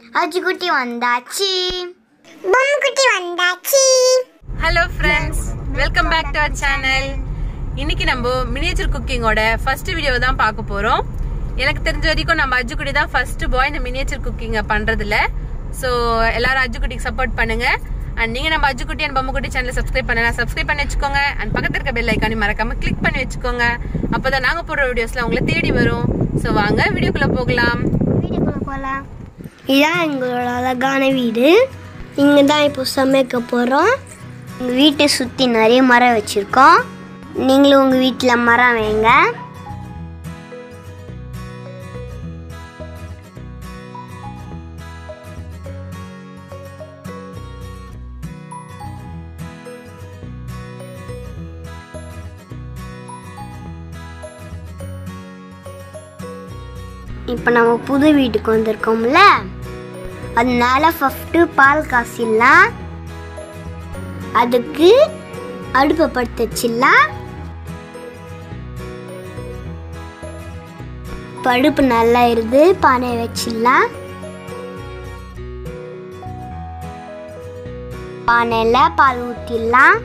அஜு குட்டி வந்தாச்சு பொம்மை குட்டி வந்தாச்சு hello friends welcome back to our channel இன்னைக்கு நம்ம மினியேச்சர் குக்கிங்கோட ஃபர்ஸ்ட் வீடியோ தான் பார்க்க போறோம் எனக்கு தெரிஞ்ச வரைக்கும் நம்ம அஜுக்குடி தான் ஃபர்ஸ்ட் பாய் இந்த மினியேச்சர் குக்கிங்கை பண்றதுல ஸோ எல்லாரும் அஜுக்குட்டிக்கு சப்போர்ட் பண்ணுங்க அண்ட் நீங்க நம்ம அஜுக்குட்டி அண்ட் பொம்முக்குட்டி சேனலை சப்ஸ்கிரைப் பண்ணலாம் சப்ஸ்கிரைப் பண்ணி வச்சுக்கோங்க அண்ட் பக்கத்துல இருக்க பெல் ஐக்கானி மறக்காம கிளிக் பண்ணி வச்சுக்கோங்க அப்பதான் நாங்க போடுற வீடியோஸ்ல உங்களை தேடி வரும் ஸோ வாங்க வீடியோக்குள்ள போகலாம் வீட்டுக்குள்ள போகலாம் இதான் எங்களோட அழகான வீடு இங்கே தான் இப்போ சமைக்க போகிறோம் எங்கள் வீட்டை சுற்றி நிறைய மரம் வச்சுருக்கோம் நீங்களும் உங்கள் வீட்டில் மரம் வைங்க இப்போ நம்ம புது வீட்டுக்கு வந்திருக்கோம்ல அதனால ஃபஸ்ட்டு பால் காசிடலாம் அதுக்கு அடுப்பை படுத்து வச்சிடலாம் இப்போ அடுப்பு நல்லா இருந்து பானை வச்சிடலாம் பானையில் பால் ஊற்றிடலாம்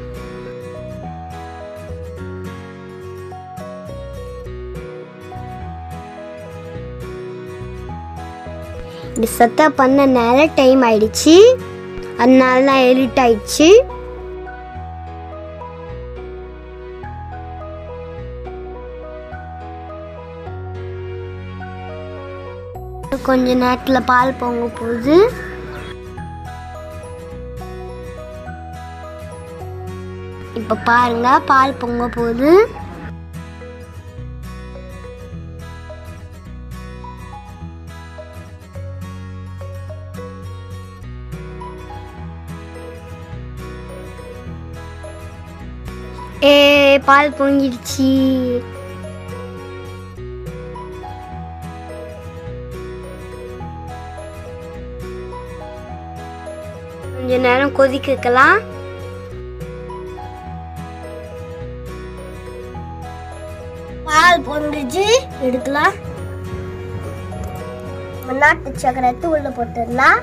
இப்படி செட்டப் பண்ணனால டைம் ஆயிடுச்சு அதனால தான் எரிட் ஆயிடுச்சு கொஞ்ச நேரத்தில் பால் பொங்க போகுது இப்போ பாருங்க பால் பொங்க போகுது ஏ பால் பொங்கிடுச்சு கொஞ்ச நேரம் கொதிக்க வைக்கலாம் பால் பொங்கிடுச்சு எடுக்கலாம் நாட்டு சக்கரை எடுத்து உள்ள போட்டுடலாம்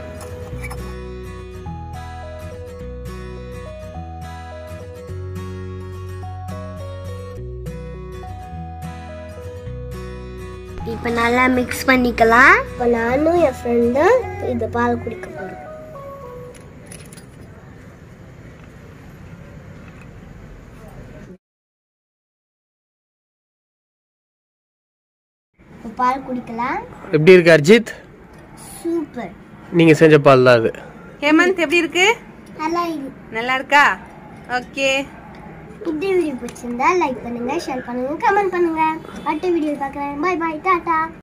இப்போ நல்லா மிக்ஸ் பண்ணிக்கலாம் இப்போ நானும் என் ஃப்ரெண்டும் இந்த பால் குடிக்க போகிறோம் இப்போ பால் குடிக்கலாம் எப்படி இருக்கு அர்ஜித் சூப்பர் நீங்க செஞ்ச பால் தான் அது ஹேமந்த் எப்படி இருக்கு நல்லா இருக்கு நல்லா இருக்கா ஓகே இந்த வீடியோ பிடிச்சிருந்தா லைக் பண்ணுங்க ஷேர் பண்ணுங்க கமெண்ட் பண்ணுங்க அடுத்த வீடியோ பார்க்குறேன் பாய் பாய் டாடா